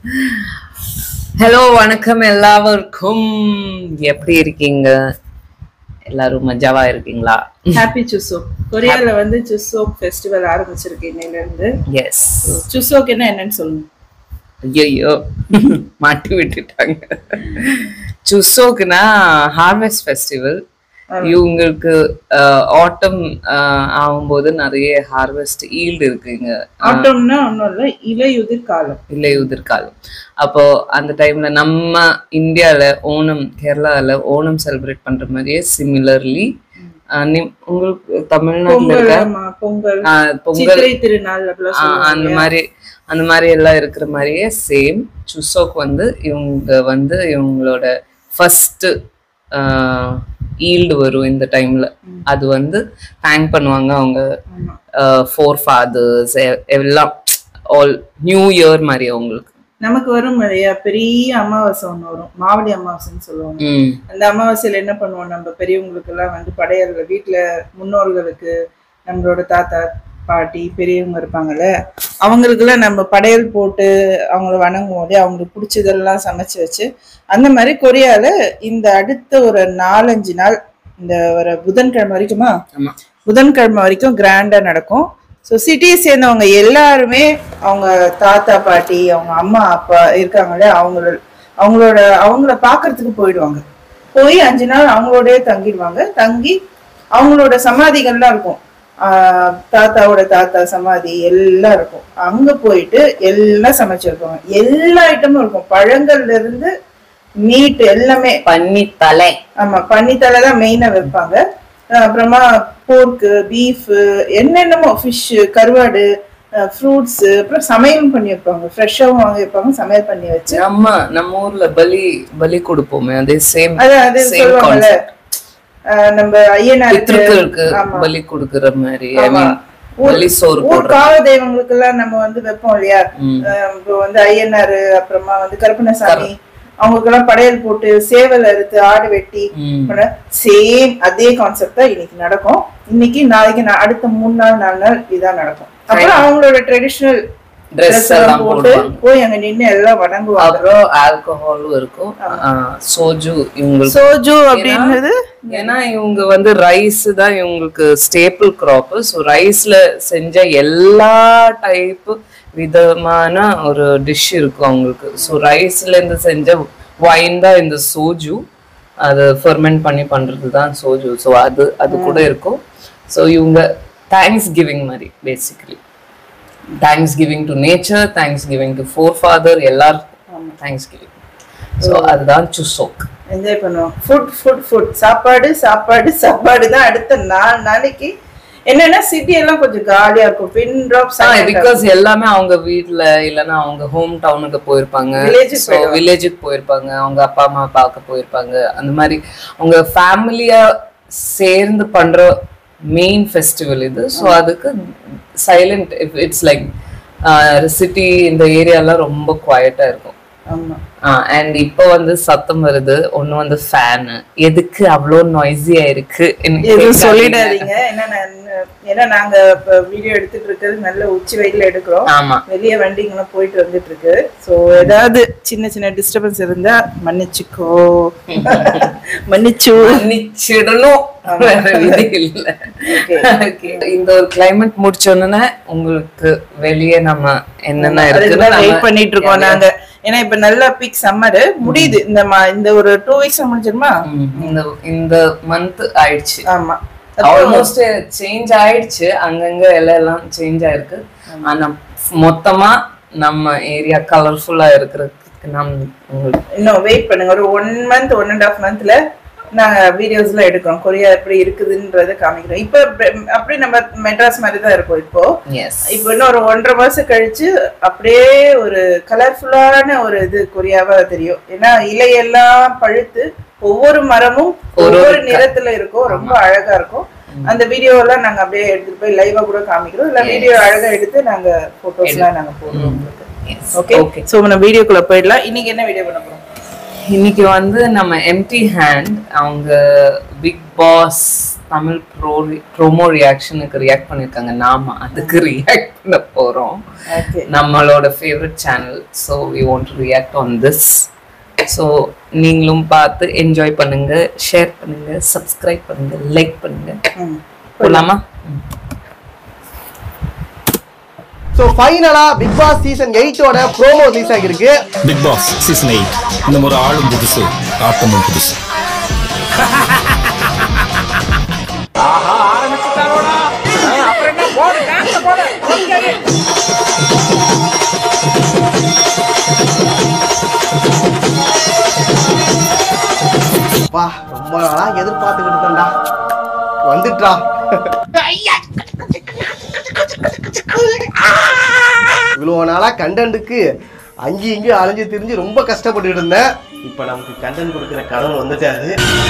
Hello வணக்கம் எல்லாருக்கும் எப்படி இருக்கீங்க எல்லாரும் மஜாவா இருக்கீங்களா ஹாப்பி சுசோக் கொரியால வந்து சுசோக் ஃபெஸ்டிவல் ஆரம்பிச்சிருக்கு இன்னையில இருந்து எஸ் சுசோக் என்ன என்னன்னு சொல்லுங்க ஐயோ மாட்டி விட்டுட்டாங்க சுசோக்குனா ஹார்வெஸ்ட் ஃபெஸ்டிவல் இவங்களுக்கு ஆட்டம் ஆகும்போது நிறைய ஹார்வெஸ்ட் ஈல்டு இருக்குங்க ஆட்டம்னா ஒன்றும் இல்லை இலையுதிர் காலம் இல்லை உதிர்காலம் அப்போ அந்த டைம்ல நம்ம இந்தியால ஓணம் கேரளால ஓணம் செலிப்ரேட் பண்ற மாதிரியே சிமிலர்லி உங்களுக்கு தமிழ்நாட்டுல பொங்கல் இருக்க ஆமா, பொங்கல் ஆஹ், பொங்கல் சித்திரை திருநாள் அப்படிலாம் ஆஹ், சொல்லுவாங்க அந்த மாதிரி அந்த மாதிரி எல்லாம் இருக்கிற மாதிரியே சேம் சுசோக் வந்து இவங்க வந்து இவங்களோட ஃபர்ஸ்ட் ஈல்டு வரும் இந்த டைம்ல அது வந்து தேங்க் பண்ணுவாங்க அவங்க ஆமா. ஃபோர் ஃபாதர்ஸ் எல்லாம் ஆல் நியூ இயர் மாதிரி அவங்களுக்கு நமக்கு வரும் இல்லையா பெரிய அமாவாசை ஒண்ணு வரும் மாவடி அமாவாசைன்னு சொல்லுவாங்க ம் அந்த அமாவாசையில என்ன பண்ணுவோம் நம்ம பெரியவங்களுக்கு எல்லாம் வந்து படையல்கள் வீட்டுல முன்னோர்களுக்கு நம்மளோட தாத்தா பாட்டி பெரியவங்க இருப்பாங்கல்ல அவங்களுக்கெல்லாம் நம்ம படையல் போட்டு அவங்கள வணங்குவோம் இல்லையா அவங்களுக்கு பிடிச்சதெல்லாம் சமைச்சு வச்சு அந்த மாதிரி கொரியால இந்த அடுத்த ஒரு நாலஞ்சு நாள் இந்த ஒரு புதன்கிழமை வரைக்குமா ஆமா புதன்கிழமை வரைக்கும் கிராண்டா நடக்கும் ஸோ சிட்டியை சேர்ந்தவங்க எல்லாருமே அவங்க தாத்தா பாட்டி அவங்க அம்மா அப்பா இருக்காங்களே அவங்கள அவங்களோட அவங்கள பார்க்கறதுக்கு போயிடுவாங்க போய் அஞ்சு நாள் அவங்களோடயே தங்கிடுவாங்க தங்கி அவங்களோட சமாதிகள்லாம் இருக்கும் ஆஹ் தாத்தாவோட தாத்தா சமாதி எல்லாம் இருக்கும் அங்க போயிட்டு எல்லாம் சமைச்சிருப்பாங்க எல்லா ஐட்டமும் இருக்கும் பழங்கள்ல இருந்து மீட் எல்லாமே பண்ணி தலை ஆமா பன்னித்தலை தான் மெயினா வைப்பாங்க அஹ் அப்புறமா போர்க்கு பீஃப் என்னென்னமோ ஃபிஷ் கருவாடு ஃப்ரூட்ஸ் அப்புறம் சமையலும் பண்ணி வைப்பாங்க ஃப்ரெஷ்ஷாகவும் வாங்கி வைப்பாங்க சமையல் பண்ணி வச்சு நம்ம நம்ம ஊர்ல பலி பலி கொடுப்போமே அதே சேம் அது அது Same சொல்லுவாங்கல்ல அஹ் நம்ம ஐயனாருக்கு பித்ருக்களுக்கு ஆமா. பலி கொடுக்கற மாதிரி ஐ ஆமா. மீன் பலி சோறு ஊர் போடுற காவ தெய்வங்களுக்கு எல்லாம் நம்ம வந்து வைப்போம் இல்லையா ம். அஹ் இப்போ வந்து ஐயனாரு அப்புறமா வந்து கருப்பணசாமி அவங்களுக்கெல்லாம் படையல் போட்டு சேவல் அறுத்து ஆடு வெட்டி ம். சேம் அதே கான்செப்ட் தான் இன்னைக்கு நடக்கும் இன்னைக்கு நாளைக்கு நா- அடுத்த மூணு நாள் நாலு நாள் இதான் நடக்கும் அப்புறம் அவங்களோட ட்ரெடிஷனல் Dress ட்ரெஸ் எல்லாம் எல்லாம் போட்டு போடுவாங்க போய் அங்க நின்னு எல்லாம் வணங்குவாங்க அப்புறம் ஆல்கஹாலும் இருக்கும் சோஜு இவங்களுக்கு சோஜு அப்படின்றது ஏன்னா இவங்க வந்து ரைஸ் தான் இவங்களுக்கு ஸ்டேபிள் கிராப் ஸோ ரைஸ்ல செஞ்ச எல்லா டைப்பு விதமான ஒரு டிஷ் இருக்கும் அவங்களுக்கு ஸோ ரைஸ்ல இருந்து செஞ்ச ஒயின் தான் இந்த சோஜு அது ஃபெர்மெண்ட் பண்ணி பண்றது தான் சோஜு ஸோ அது அது கூட இருக்கும் ஸோ இவங்க தேங்க்ஸ் கிவிங் மாதிரி basically thanksgiving to nature thanksgiving to forefathers எல்லாருக்கும் தேங்க்ஸ் கிவிங் ஸோ அதுதான் சுசோக் என்ஜாய் பண்ணுவோம் ஃபுட் ஃபுட் ஃபுட் சாப்பாடு சாப்பாடு சாப்பாடு தான் அடுத்த நாலு நாளைக்கு என்னன்னா சிட்டி எல்லாம் கொஞ்சம் காலியா இருக்கும் பின் ட்ராப் பிகாஸ் எல்லாமே அவங்க வீட்ல இல்லைன்னா அவங்க ஹோம் டவுனுக்கு போயிருப்பாங்க Village ஸோ வில்லேஜுக்கு போயிருப்பாங்க அவங்க அப்பா அம்மா பார்க்க போயிருப்பாங்க அந்த மாதிரி அவங்க ஃபேமிலியா சேர்ந்து பண்ற மெயின் ஃபெஸ்டிவல் இது ஸோ அதுக்கு சைலண்ட் இட்ஸ் லைக் சிட்டி இந்த ஏரியாலாம் ரொம்ப குவாய்ட்டா இருக்கும் ஆமா அண்ட் இப்போ வந்து சத்தம் வருது ஒண்ணு வந்து ஃபேனு எதுக்கு அவ்வளோ நாய்ஸியா இருக்கு எனக்கு எதுவும் கேட்காதீங்க. சொல்லிடாதீங்க ஏன்னா நான் ஏன்னா நாங்க இப்ப வீடியோ எடுத்துட்டு இருக்கிறது நல்ல உச்சி வெயில எடுக்கிறோம் ஆமா வெளியே வண்டிங்கெல்லாம் போயிட்டு வந்துட்டு இருக்கு ஸோ ஏதாவது சின்ன சின்ன டிஸ்டர்பன்ஸ் இருந்தா மன்னிச்சுக்கோ மன்னிச்சு மன்னிச்சிடணும் வேற விதி இல்ல Okay. இந்த ஒரு கிளைமேட் முடிச்ச உடனே உங்களுக்கு வெளியே நம்ம என்னென்ன இருக்குன்னு வெயிட் நம்ம- பண்ணிட்டு இருக்கோம் நாங்க ஏன்னா இப்ப நல்லா பீக் சம்மர் முடியுது இந்த மா- இந்த ஒரு டூ வீக்ஸ் முடிஞ்சிருமா ம், இந்த இந்த மந்த் ஆயிடுச்சு ஆமா ஆல்மோஸ்ட் சேஞ்ச் ஆயிடுச்சு அங்கங்க எல்லாம் எல்லாம் சேஞ்ச் ஆயிருக்கு ஆனா மொத்தமா நம்ம ஏரியா கலர்ஃபுல்லா இருக்கிறதுக்கு நம் உங்களுக்கு இன்னும் வெயிட் பண்ணுங்க ஒரு one month one and half மந்த்ல நாங்க வீடியோஸ் எல்லாம் எடுக்கிறோம் கொரியா எப்படி இருக்குதுன்றத காமிக்கிறோம் இப்ப ப- அப்படியே நம்ம மெட்ராஸ் மாதிரி தான் இருக்கோம் இப்போ எஸ் இப்போ இன்னும் ஒரு ஒன்றரை மாசம் கழிச்சு அப்படியே ஒரு கலர்ஃபுல்லான ஒரு இது கொரியாவா தெரியும் ஏன்னா இலையெல்லாம் பழுத்து ஒவ்வொரு மரமும் ஒவ்வொரு நிறத்துல இருக்கும் ரொம்ப அழகா இருக்கும் அந்த வீடியோ எல்லாம் நாங்க அப்படியே எடுத்துட்டு போய் லைவா கூட காமிக்கிறோம் இல்ல வீடியோ அழகா எடுத்து நாங்க போட்டோஸ் எல்லாம் நாங்க போடுறோம் உங்களுக்கு ஓகே ஓகே சோ நம்ம வீடியோக்குள்ள போயிடலாம் இன்னைக்கு என்ன வீடியோ பண்ண போறோம் இன்னைக்கு வந்து நம்ம எம்டி ஹேண்ட் அவங்க big boss Tamil bro promo ரியாக்ஷனுக்கு ரியாக்ட் பண்ணியிருக்காங்க நாம அதுக்கு ரியாக்ட் பண்ண போறோம் ஓகே நம்மளோட favourite channel so we want to react on this so நீங்களும் பார்த்து என்ஜாய் பண்ணுங்க ஷேர் பண்ணுங்க சப்ஸ்கிரைப் பண்ணுங்க லைக் பண்ணுங்க போலாமா ஸோ ஃபைனலா பிக் பாஸ் சீசன் எயிட்டோட ப்ரோமோ ரிலீஸ் ஆகிருக்கு பிக் பாஸ் சீசன் எயிட் இந்த முறை ஆளும் புதுசு ஆட்டமும் புதுசு வா ரொம்ப நாளா எதிர்பார்த்துக்கிட்டு இருந்தேன்டா வந்துட்டா இவ்வளோ நாளா கண்டென்ட்டுக்கு அங்கேயும் இங்கேயும் அலைஞ்சு திரிஞ்சு ரொம்ப கஷ்டப்பட்டுட்டு இருந்தேன் இப்போ நமக்கு கண்டென்ட் கொடுக்குற கடவுள் வந்துட்டாரு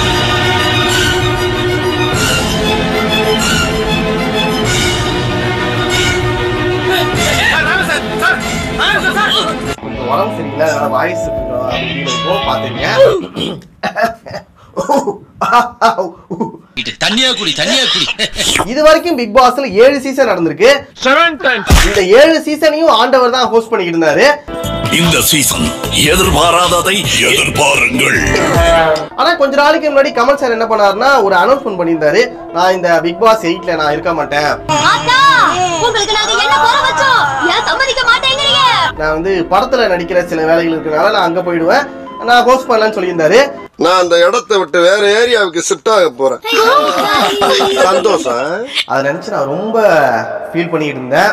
கொஞ்சம் உடம்பு சரியில்லை அதனால வாய்ஸ் கொஞ்சம் அப்படின்னு இருக்கும் பார்த்துங்க தண்ணியா குடி தண்ணியா குடி இது வரைக்கும் பிக் பாஸ்ல ஏழு சீசன் நடந்திருக்கு இந்த ஏழு சீசனையும் ஆண்டவர் தான் ஹோஸ்ட் பண்ணிக்கிட்டு இருந்தாரு இந்த சீசன் எதிர்பாராததை எதிர்பாருங்கள் ஆனா கொஞ்ச நாளைக்கு முன்னாடி கமல் சார் என்ன பண்ணாருன்னா ஒரு அனௌன்ஸ்மெண்ட் பண்ணியிருந்தாரு நான் இந்த பிக் பாஸ் எயிட்ல நான் இருக்க மாட்டேன் ஆத்தா உங்களுக்கு நாங்க என்ன குறை வச்சோம் ஏன் சம்மதிக்க மாட்டேங்கிறீங்க நான் வந்து படத்துல நடிக்கிற சில வேலைகள் இருக்கனால நான் அங்க போயிடுவேன் நான் ஹோஸ்ட் பண்ணலாம்னு சொல்லியிருந்தாரு நான் அந்த இடத்தை விட்டு வேற ஏரியாவுக்கு ஷிஃப்ட் ஆக போறேன் சந்தோஷம் அதை நினைச்சு நான் ரொம்ப ஃபீல் பண்ணிட்டு இருந்தேன்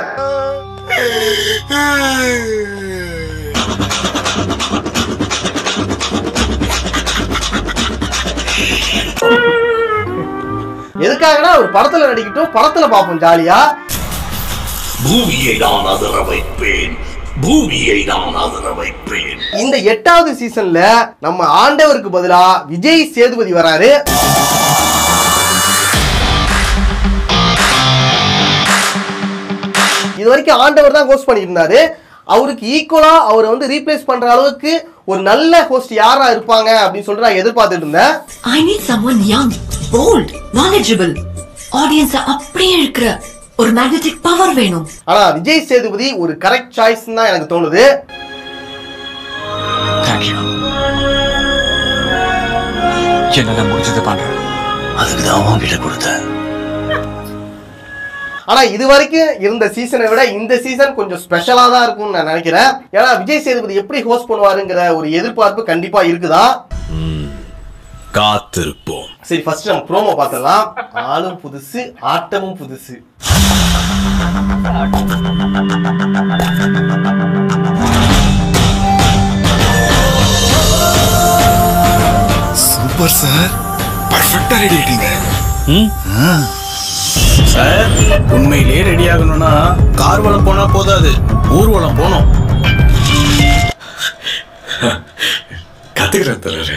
எதுக்காகனா ஒரு படத்துல நடிக்கட்டும் படத்துல பார்ப்போம் ஜாலியா பூமியை நான் அதிர வைப்பேன் பூமியை நான் அதிர வைப்பேன் இந்த எட்டாவது சீசன்ல நம்ம ஆண்டவருக்கு பதிலா விஜய் சேதுபதி வராரு இது வரைக்கும் ஆண்டவர் தான் ஹோஸ்ட் பண்ணிட்டு இருந்தாரு அவருக்கு ஈக்குவலா அவரை வந்து ரீப்ளேஸ் பண்ற அளவுக்கு ஒரு நல்ல ஹோஸ்ட் யாரா இருப்பாங்க அப்படின்னு சொல்லிட்டு நான் எதிர்பார்த்துட்டு இருந்தேன் I need someone young bold knowledgeable audience அப்படியே இருக்கிற ஒரு மேக்னெட்டிக் பவர் வேணும் ஆனா விஜய் சேதுபதி ஒரு கரெக்ட் சாய்ஸ் தான் எனக்கு தோணுது தேங்க்யூ என்னால முடிஞ்சது பண்றேன் அதுக்கு தான் உங்ககிட்ட கொடுத்தேன் ஆனா இது வரைக்கும் இருந்த சீசனை விட இந்த சீசன் கொஞ்சம் ஸ்பெஷலா தான் இருக்கும்னு நான் நினைக்கிறேன் ஏன்னா விஜய் சேதுபதி எப்படி ஹோஸ்ட் பண்ணுவாருங்கிற ஒரு எதிர்பார்ப்பு கண்டிப்பா இருக்குதா காத்திருப்போம் சரி ஃபர்ஸ்ட் நம்ம ப்ரோமோ பார்த்துடலாம் ஆளும் புதுசு ஆட்டமும் புதுசு சூப்பர் சார் பர்ஃபெக்டா ரெடி ஆயிட்டீங்க சார் உண்மையிலேயே ரெடி ஆகணும்னா கார்வலம் போனா போதாது ஊர்வலம் போனோம் கத்துக்கிறேன் தலைவரே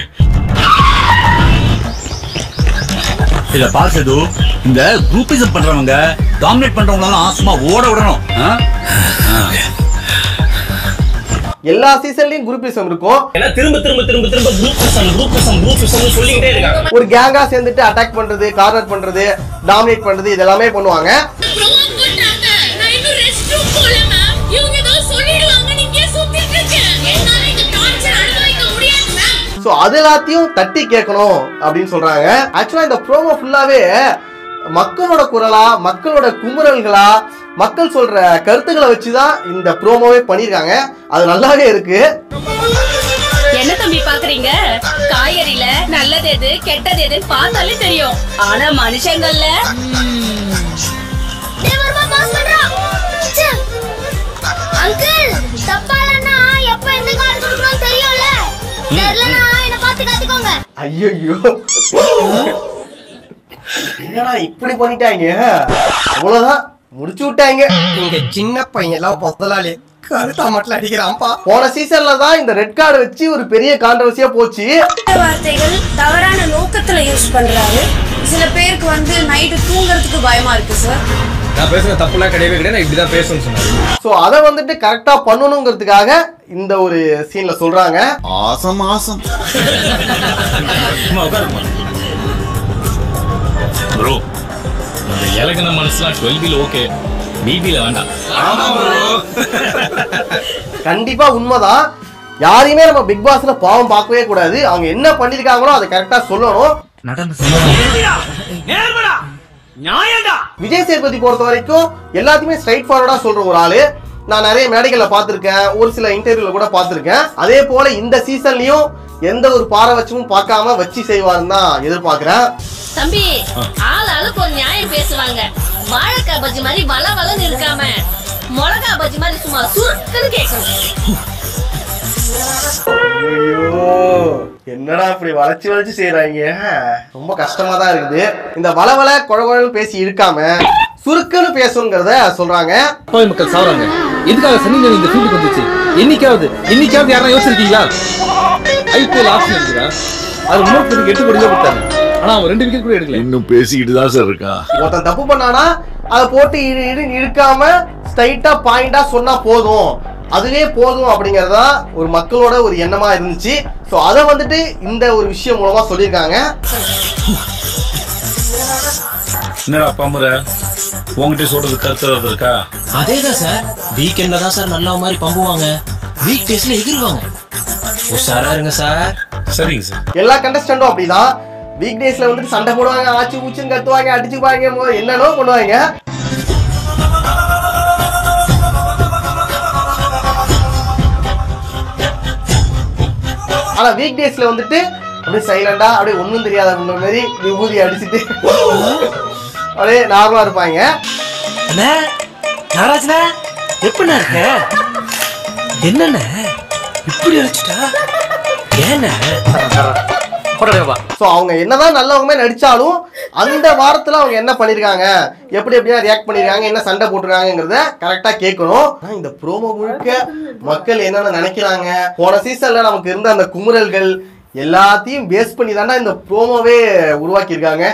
இத பாசது இந்த குரூப்பிசம் பண்றவங்க டாமினேட் பண்றவங்க சும்மா ஓட விடணும் ஆ? எல்லா சீசன்லயும் குரூப்பிசம் இருக்கும் ஏன்னா திரும்ப திரும்ப திரும்ப திரும்ப குரூப்பிசம் குரூப்பிசம் குரூப்பிசம் சொல்லிக்கிட்டே இருக்காங்க ஒரு கேங்கா சேர்ந்துட்டு அட்டாக் பண்றது கார்னர் பண்றது டாமினேட் பண்றது இதெல்லாமே பண்ணுவாங்க ப்ரோமோட் பண்றாங்க நான் இன்னும் ரெஸ்ட் ரூம் போல மேம் இவங்க ஏதோ சொல்லிடுவாங்க நீங்க சுத்திட்டு இருக்கேன் என்னால இந்த டார்ச்சர் அனுபவிக்க முடியாது மேம் ஸோ அது எல்லாத்தையும் தட்டி கேட்கணும் அப்படின்னு சொல்றாங்க ஆக்சுவலா இந்த ப்ரோமோ ஃபுல்லாவே மக்களோட குரலா மக்களோட குமுறல்களா மக்கள் சொல்ற கருத்துக்களை வச்சுதான் இந்த ப்ரோமோவே பண்ணியிருக்காங்க அது நல்லாவே இருக்கு என்ன தம்பி பாக்குறீங்க காய்கறில நல்லது எது கெட்டது எதுன்னு பார்த்தாலே தெரியும் ஆனா மனுஷங்கள்ல அங்கிள் தப்பாலன்னா எப்ப எந்த கால் கொடுக்கணும் தெரியும்ல தெரியலனா என்ன பார்த்து கத்துக்கோங்க ஐயோ என்னடா இப்படி பண்ணிட்டாங்க அவ்வளவுதான் முடிச்சு விட்டாங்க இங்க சின்ன பையன் எல்லாம் முதலாளி கருத்தா மட்டும் அடிக்கிறான்ப்பா போன சீசன்ல தான் இந்த ரெட் கார்டு வச்சு ஒரு பெரிய கான்ட்ரவர்சியா போச்சு வார்த்தைகள் தவறான நோக்கத்துல யூஸ் பண்றாரு சில பேருக்கு வந்து நைட்டு தூங்குறதுக்கு பயமா இருக்கு சார் நான் பேசுற தப்புலாம் கிடையவே கிடையாது நான் இப்படிதான் பேசணும்னு சொன்னாரு ஸோ அதை வந்துட்டு கரெக்டா பண்ணணுங்கிறதுக்காக இந்த ஒரு சீன்ல சொல்றாங்க ஆசம் ஆசம் சும்மா உட்காருமா ப்ரோ இந்த இலகின மனசுலாம் டுவெல் ஓகே பிபில வேண்டாம் கண்டிப்பா உண்மைதான் யாரையுமே நம்ம பிக் பாஸ்ல பாவம் பார்க்கவே கூடாது அவங்க என்ன பண்ணிருக்காங்களோ அதை கரெக்டா சொல்லணும் விஜய் சேதுபதி பொறுத்த வரைக்கும் எல்லாத்தையுமே ஸ்ட்ரைட் ஃபார்வர்டா சொல்ற ஒரு ஆளு நான் நிறைய மேடைகள்ல பார்த்திருக்கேன் ஒரு சில இன்டர்வியூல கூட பார்த்திருக்கேன் அதே போல இந்த சீசன்லயும் எந்த ஒரு பாரபட்சமும் பார்க்காம வச்சு செய்வாருன்னு தான் எதிர்பார்க்கிறேன் தம்பி ஆள் ஆளுக்கு ஒரு நியாயம் பேசுவாங்க வாழைக்காய் பஜ்ஜி மாதிரி வள வளன்னு இருக்காம மிளகா பஜ்ஜி மாதிரி சும்மா சுருக்குன்னு கேட்கணும் ஐயோ என்னடா இப்படி வளைச்சு வளைச்சு செய்யறாங்க ரொம்ப கஷ்டமா தான் இருக்குது இந்த வளவள குழகுழன்னு பேசி இருக்காம சுருக்குன்னு பேசுங்கிறத சொல்றாங்க அப்பாவி மக்கள் சாவறாங்க எதுக்காக சனி லியோன் இந்த ஃபீல்டுக்கு வந்துச்சு என்னைக்காவது என்னைக்காவது யாரா யோசிச்சிருக்கீங்களா ஐபிஎல் ஆப்ஷன் இருக்குதா அது இன்னொருத்தருக்கு எட்டு கோடி ரூபாய் கொடுத்தாங்க ஆனா அவன் ரெண்டு விக்கெட் கூட எடுக்கல இன்னும் பேசிக்கிட்டு தான் சார் இருக்கா ஒருத்தன் தப்பு பண்ணானா அதை போட்டு இழு இழு இழுக்காம ஸ்ட்ரைட்டா பாயிண்டா சொன்னா போதும் அதுவே போதும் அப்படிங்கறதா ஒரு மக்களோட ஒரு எண்ணமா இருந்துச்சு ஸோ அதை வந்துட்டு இந்த ஒரு விஷயம் மூலமா சொல்லியிருக்காங்க என்னடா பம்புற உங்ககிட்ட சொல்றது கருத்து ஏதாவது இருக்கா அதேதான் சார் வீக்கெண்ட்ல தான் சார் நல்ல மாதிரி பம்புவாங்க வீக் டேஸ்ல எகிருவாங்க உஷாரா இருங்க சார் சரிங்க சார் எல்லா கண்டஸ்டன்டும் அப்படிதான் வீக் டேஸ்ல வந்துட்டு சண்டை போடுவாங்க ஆச்சு ஊச்சுன்னு கத்துவாங்க அடிச்சுப்பாங்க மோ- என்னென்னோ பண்ணுவாங்க ஆனா வீக் டேஸ்ல வந்துட்டு அப்படியே சைலண்டா அப்படியே ஒண்ணும் தெரியாத பொண்ணு மாதிரி விபூதி அடிச்சுட்டு அப்படியே நார்மலா இருப்பாங்க அண்ணா நாராஜ்ண்ணா எப்படிண்ணா இருக்க என்னண்ணா இப்படி அழைச்சிட்டா ஏண்ணா ஸோ அவங்க என்னதான் நல்லவங்க நடிச்சாலும் அந்த வாரத்துல அவங்க என்ன பண்ணிருக்காங்க எப்படி எப்படியா ரியாக்ட் பண்ணிருக்காங்க என்ன சண்டை போட்டுருக்காங்கிறத கரெக்டா கேட்கணும் ஆனா இந்த ப்ரோமோ முழுக்க மக்கள் என்னென்ன நினைக்கிறாங்க போன சீசன்ல நமக்கு இருந்த அந்த குமுறல்கள் எல்லாத்தையும் பேஸ் பண்ணி தானே இந்த ப்ரோமோவே உருவாக்கியிருக்காங்க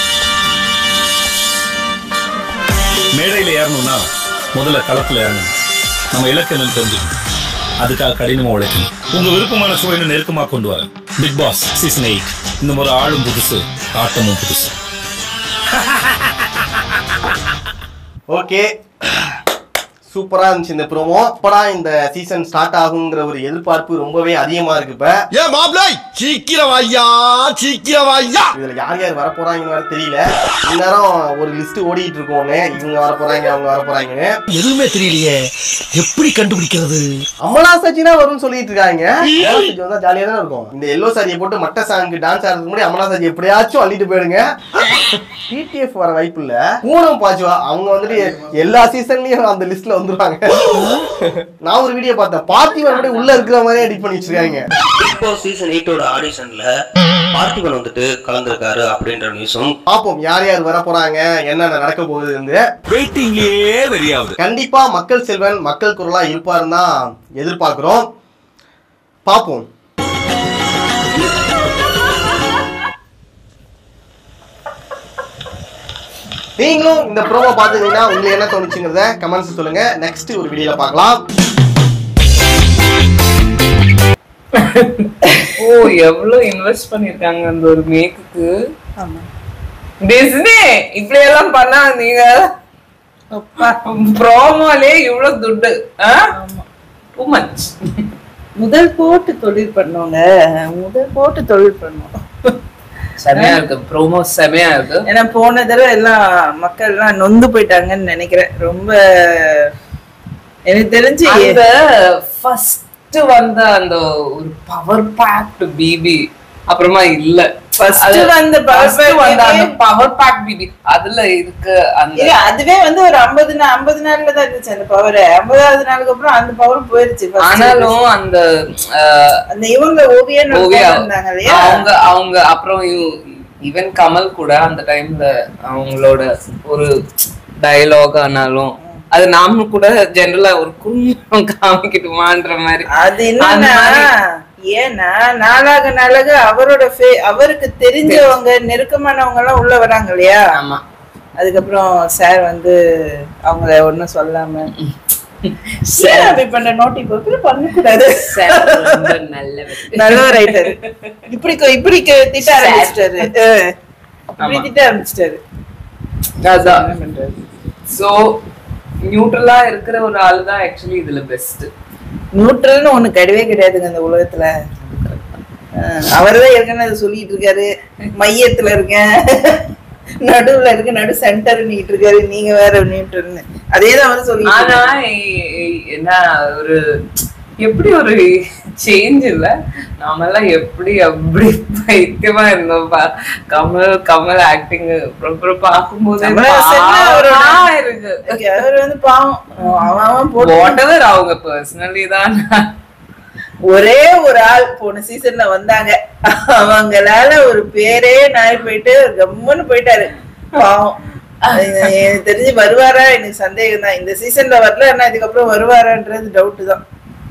மேடையில ஏறணும்னா முதல்ல களத்துல ஏறணும் நம்ம இலக்கு என்னன்னு தெரிஞ்சுக்கணும் அதுக்காக கடினமா உழைக்கணும் உங்க விருப்பமான சுவையில நெருக்கமா கொண்டு வரேன் பிக் பாஸ் சீசன் எயிட் இந்த முறை ஆளும் புதுசு ஆட்டமும் புதுசு ஓகே சூப்பரா இருந்துச்சு இந்த ப்ரோமோ அப்படா இந்த சீசன் ஸ்டார்ட் ஆகுங்கிற ஒரு எதிர்பார்ப்பு ரொம்பவே அதிகமா இருக்கு இப்ப ஏ மாப்பிளை சீக்கிரம் வாய்யா சீக்கிரம் வாய்யா இதுல யார் யார் வர போறாங்கன்னு வேற தெரியல இந்நேரம் ஒரு லிஸ்ட் ஓடிட்டு இருக்கோங்க இவங்க வர போறாங்க அவங்க வர போறாங்கன்னு எதுவுமே தெரியலையே எப்படி கண்டுபிடிக்கிறது அமலா சச்சினா வரும்னு சொல்லிட்டு இருக்காங்க அமலா சச்சி வந்தா ஜாலியா தான் இருக்கும் இந்த எல்லோ சாரியை போட்டு மட்ட சாங்க்கு டான்ஸ் ஆடுறதுக்கு முன்னாடி அமலா சாச்சி எப்படியாச்சும் அள்ளிட்டு போயிடுங்க டிடிஎஃப் வர வாய்ப்பு இல்ல பூனம் பாச்சுவா அவங்க வந்துட்டு எல்லா சீசன்லயும் அந்த லிஸ்ட்ல வந்துருவாங்க நான் ஒரு வீடியோ பார்த்தேன் பார்த்திவன் கூட உள்ள இருக்கிற மாதிரியே எடிட் பண்ணி வச்சிருக்காங்க பிக் பாஸ் சீசன் எயிட்டோட ஆடிஷன்ல பார்த்திபன் வந்துட்டு கலந்துருக்காரு அப்படின்ற நியூஸும் பாப்போம் யார் யார் வர போறாங்க என்னென்ன நடக்க போகுதுன்னு வெயிட்டிங்லயே வெறியாவது கண்டிப்பா மக்கள் செல்வன் மக்கள் குரலா இருப்பாருன்னு தான் எதிர்பார்க்கிறோம் பாப்போம் நீங்களும் இந்த ப்ரோமோ பார்த்துருந்தீங்கன்னா உங்களுக்கு என்ன தோணுச்சுங்கிறத கமெண்ட்ஸ் சொல்லுங்க நெக்ஸ்ட் ஒரு வீடியோல பார்க்கலாம் ஓ எவ்வளவு இன்வெஸ்ட் பண்ணிருக்காங்க அந்த ஒரு மேக்குக்கு டிஸ்னி இப்படி எல்லாம் பண்ணா நீங்க ப்ரோமோலே இவ்வளவு துட்டு டூ மச் முதல் போட்டு தொழில் பண்ணோங்க முதல் போட்டு தொழில் பண்ணோம் செமையா இருக்கு ப்ரோமோ செமையா இருக்கு ஏன்னா போன தடவை எல்லாம் மக்கள் எல்லாம் நொந்து போயிட்டாங்கன்னு நினைக்கிறேன் ரொம்ப எனக்கு தெரிஞ்சு அந்த ஃபர்ஸ்ட் வந்த அந்த ஒரு பவர் பேக்டு பிபி அப்புறமா இல்ல First அது வந்த power first pack வந்த அந்த baby. பவர் பேக் பிபி அதுல இருக்கு அந்த இல்ல அதுவே வந்து ஒரு ஐம்பது நாள் ஐம்பது நாள்ல தான் இருந்துச்சு அந்த பவர் ஐம்பதாவது நாளுக்கு அப்புறம் அந்த பவரும் போயிருச்சு first. ஆனாலும் அந்த அஹ், அந்த இவங்க ஓவியா ஓவியா இருந்தாங்க இல்லையா அவங்க அவங்க அப்புறம் ஈவன் கமல் கூட அந்த டைம்ல அவங்களோட ஒரு டயலாக் ஆனாலும் அது நாம கூட ஜெனரலா ஒரு குடும்பம் காமிக்கட்டுமான்ற மாதிரி அது என்னன்னா ஏன்னா நாளாக நாளாக அவரோட fe- அவருக்கு தெரிஞ்சவங்க நெருக்கமானவங்க எல்லாம் உள்ள வராங்க இல்லையா ஆமா அதுக்கப்புறம் சார் வந்து அவங்கள ஒண்ணும் சொல்லாம ஏன் அப்படி பண்ண நோட்டி போக்கு பண்ணக்கூடாது ரொம்ப நல்லவர் நல்ல ரைட்டர் இப்படி கொ- இப்படி க- திட்ட ஆரம்பிச்சிட்டாரு அஹ். இப்படி திட்ட ஆரம்பிச்சிட்டாரு அதான் சோ நியூட்ரலா இருக்கிற ஒரு ஆளு தான் ஆக்சுவலி இதுல பெஸ்ட் நியூட்ரல்னு ஒண்ணு கிடையவே கிடையாதுங்க இந்த உலகத்துல அவர் தான் ஏற்கனவே அதை சொல்லிட்டு இருக்காரு மையத்துல இருக்கேன் நடுவுல இருக்க நடு சென்டர் நீட்டு இருக்காரு நீங்க வேற நியூட்ரல்னு அதே தான் அவர் சொல்லிட்டு ஆனா இருக்காரு. இ- இ- என்ன ஒரு எப்படி ஒரு சேஞ்ச் இல்ல நாமெல்லாம் எப்படி அப்படி பைத்தியமா இருந்தோம் பா கமல் கமல் ஆக்டிங் அப்புறம் பார்க்கும்போது கமலஹாசன் அவரோட- பாவமா இருக்கு Okay, அவர் வந்து பாவம் அவன் அவன் போட்டு வாட் அவங்க பர்சனலி தான் ஒரே ஒரு ஆள் போன சீசன்ல வந்தாங்க அவங்களால ஒரு பேரே நாய் போயிட்டு கம்முன்னு போயிட்டாரு பாவம் அது எனக்கு தெரிஞ்சு வருவாரா எனக்கு சந்தேகம் தான் இந்த சீசன்ல வரல ஆனா இதுக்கப்புறம் வருவாரான்றது டவுட் தான்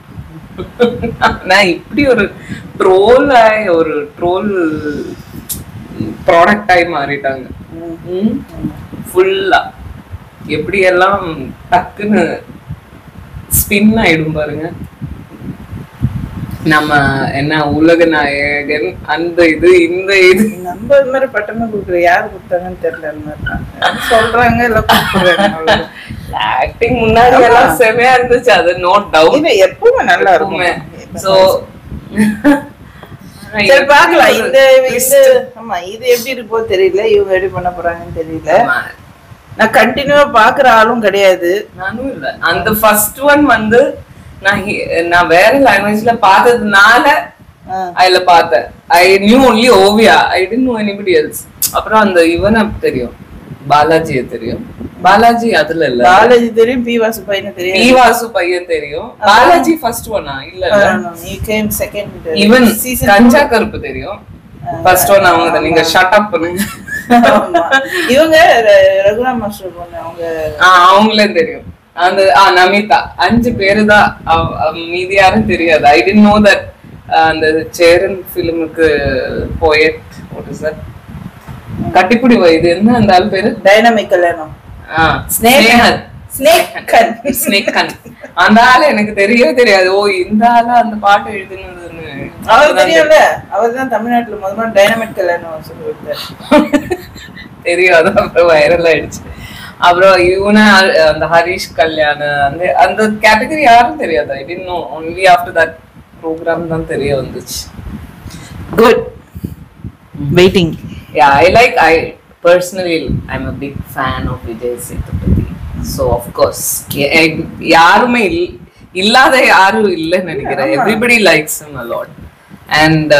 நான் இப்படி ஒரு ட்ரோல் ஆகி ஒரு ட்ரோல் ப்ராடக்ட் ஆகி மாறிட்டாங்க ஃபுல்லா எப்படி எல்லாம் டக்குன்னு ஸ்பின் ஆயிடும் பாருங்க நம்ம என்ன உலக நாயகன் அந்த இது இந்த இது நம்ம இது மாதிரி பட்டமே கொடுக்குற யாரு கொடுத்தாங்கன்னு தெரியல அந்த மாதிரி தான். சொல்றாங்க இல்ல கொடுக்குறாங்க ஆக்டிங் முன்னாடி எல்லாம் செமையா இருந்துச்சு அது நோ டவுட் இல்ல எப்பவுமே நல்லா இருக்கும் சோ சரி பாக்கலாம் இந்த இந்த ஆமா இது எப்படி இருக்கோ தெரியல இவங்க எப்படி பண்ண போறாங்கன்னு தெரியல நான் கண்டினியூவா பாக்குற ஆளும் கிடையாது நானும் இல்ல அந்த ஃபர்ஸ்ட் ஒன் வந்து நான் ஹி- நான் வேற லாங்குவேஜ்ல பார்த்ததுனால அதுல பார்த்தேன் I knew only Oviya I didn't know anybody else அப்புறம் அந்த இவனை தெரியும் பாலாஜியை தெரியும் பாலாஜி அதுல இல்ல பாலாஜி தெரியும் பி வாசு பையனு தெரியும் பி வாசு பையன் தெரியும் பாலாஜி ஃபர்ஸ்ட் ஒன்னா இல்ல இல்ல செகண்ட் ஈவன் கஞ்சா கருப்பு தெரியும் ஃபர்ஸ்ட் ஒன் அவங்க தான். நீங்க ஷட் அப் பண்ணுங்க இவங்க ர- ரகுராம் மாஸ்டர் பொண்ணு அவங்க ஆ, அவங்களே தெரியும் அந்த ஆ நமிதா அஞ்சு பேரு தான் அவ- அவ- மீதி யாரும் தெரியாது ஐ டென்ட் நோ தட் அந்த சேரன் ஃபிலிமுக்கு போயட் வாட் இஸ் தட் கட்டிப்புடி இது என்ன அந்த ஆள் பேரு டைனமிக் கல்யாணம் Snehan snake gun snake gun அந்த ஆளு எனக்கு தெரியவே தெரியாது ஓ இந்த ஆளா அந்த பாட்டு எழுதுனதுன்னு அவர் தெரியும்ல அவர் தான் தமிழ்நாட்டுல முதல்ல டைனமிக் கல்யாணம் சொல்லி கொடுத்தாரு தெரியும் அது அப்புறம் வைரல் ஆயிடுச்சு அப்புறம் இவனை அந்த ஹரிஷ் கல்யாண் அந்த அந்த கேட்டகரி யாரும் தெரியாது I didn't know only after that program தான் தெரிய வந்துச்சு good waiting yeah I like I personally I am a big fan of Vijay Sethupathi so of course யாருமே இல் இல்லாத யாரும் இல்லைன்னு நினைக்கிறேன் ஆமா. Everybody likes him a lot and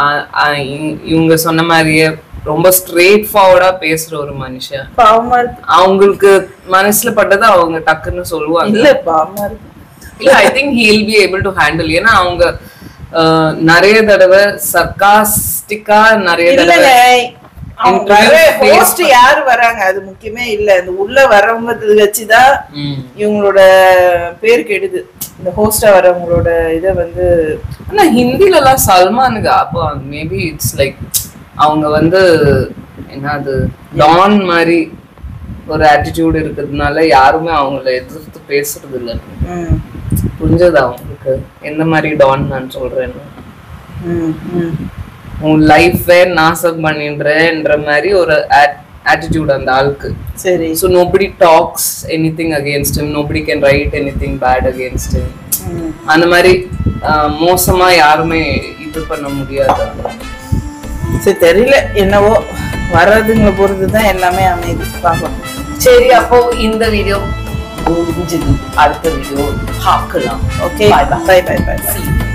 இவங்க சொன்ன மாதிரியே ரொம்ப ஸ்ட்ரெயிட் ஃபார்வர்டா பேசுற ஒரு மனுஷன் பாவமா இருக்கு அவங்களுக்கு மனசுல பட்டதை அவங்க டக்குன்னு சொல்லுவாங்க இல்ல பாவமா இருக்கு இல்ல I think he'll be able to handle ஏன்னா அவங்க அஹ், நிறைய தடவை சர்காஸ்டிக்கா நிறைய தடவை இல்லங்க அவங்க interview வர face host யாரு வராங்க அது முக்கியமே இல்ல இந்த உள்ள வரவங்க வச்சுதான் ம். இவங்களோட பேர் கெடுது இந்த ஹோஸ்டா வரவங்களோட இத வந்து ஆனா ஹிந்தில எல்லாம் சல்மானுக்கு அப்போ மேபி இட்ஸ் லைக் அவங்க வந்து என்னது டான் மாதிரி ஒரு ஆட்டிடியூட் இருக்கிறதுனால யாருமே அவங்கள எதிர்த்து பேசுறது இல்ல ம், புரிஞ்சது அவங்களுக்கு எந்த மாதிரி டான் நான் சொல்றேன்னு ம், ம். உன் லைஃபே நாசம் பண்ணின்றன்ற மாதிரி ஒரு ஆட்டிடியூட் அந்த ஆளுக்கு சரி so nobody talks anything against him nobody can write anything bad against him ம். அந்த மாதிரி ஆஹ், மோசமா யாருமே இது பண்ண முடியாது சரி தெரியல என்னவோ வர்றதுங்களை பொறுத்து தான் எல்லாமே அமையுது பார்ப்போம் சரி அப்போ இந்த வீடியோ முடிஞ்சது அடுத்த வீடியோ பார்க்கலாம் okay bye bye bye by